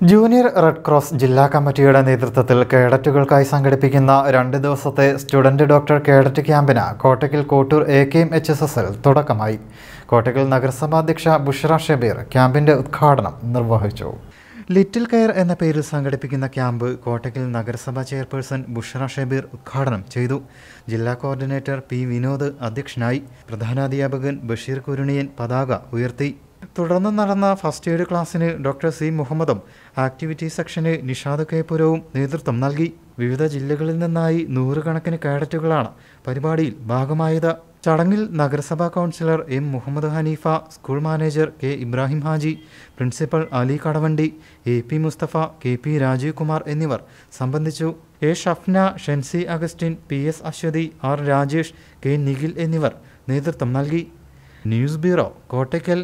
Junior red cross ജില്ലാ കമ്മിറ്റിയുടെ നേതൃത്വത്തിൽ കേഡറ്റുകൾക്കായി സംഘടിപ്പിക്കുന്ന രണ്ട് ദിവസത്തെ സ്റ്റുഡന്റ് ഡോക്ടർ കേഡറ്റ് ക്യാമ്പിന് Kottakkal Kottoor A K M H S എസിൽ തുടക്കമായി കോട്ടയ്ക്കൽ നഗരസഭാധ്യക്ഷ ബുഷറ ഷബീർ ക്യാമ്പിന്റെ ഉദ്ഘാടനം നിർവഹിച്ചു ലിറ്റിൽ കെയർ എന്ന പേരിൽ സംഘടിപ്പിക്കുന്ന ക്യാമ്പ് കോട്ടയ്ക്കൽ നഗരസഭാ ചെയർപേഴ്സൺ ബുഷറ ഷബീർ ഉദ്ഘാടനം ചെയ്തു ജില്ലാ കോർഡിനേറ്റർ പി വിനോദ് അധ്യക്ഷനായി പ്രധാനാധ്യാപകൻ ബഷീർ കുരുണിയൻ പതാക ഉയർത്തി തുടർന്ന് നടന്ന ഫസ്റ്റ് എയ്ഡ് ക്ലാസ്സിന് ഡോക്ടർ സി മുഹമ്മദും ആക്ടിവിറ്റി സെക്ഷന് നിഷാദ് കെപുരവും നേതൃത്വം നൽകി വിവിധ ജില്ലകളിൽ നിന്നായി നൂറുകണക്കിന് കേഡറ്റുകളാണ് പരിപാടിയിൽ ഭാഗമായത് ചടങ്ങിൽ നഗരസഭാ councillor M Muhammad Haneefa school manager K Ibrahim Haji principal Ali Kadavandi A P Musthafa K P Rajeev Kumar എന്നിവർ സംബന്ധിച്ചു A Shafna Shency Augustine P S Aswathy R Rajesh K Nikhil എന്നിവർ നേതൃത്വം നൽകി news bureau Kottakkal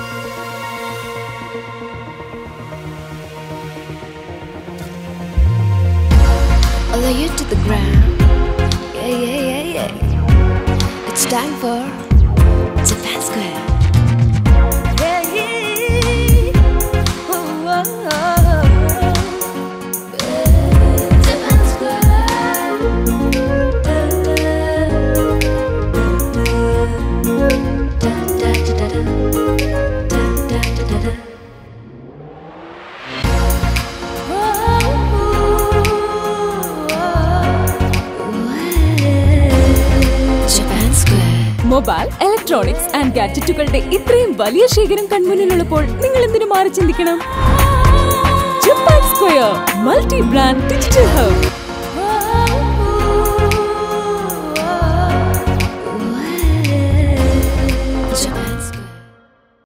I'll lay you to the ground. Yeah, yeah, yeah, yeah. It's time for Japan Square. Yeah, yeah. Oh, oh, oh. Yeah. Japan Square. Da, da, da, da, da. Da, da, da, da, da. Japan Square. Mobile electronics and ഗാഡ്ജറ്റുകളുടെ ഇത്രയും വലിയ ശേഖരം കൺമുന്നിലുള്ളപ്പോൾ നിങ്ങൾ എന്തിനു മാറി ചിന്തിക്കണം Japan square multi brand digital hub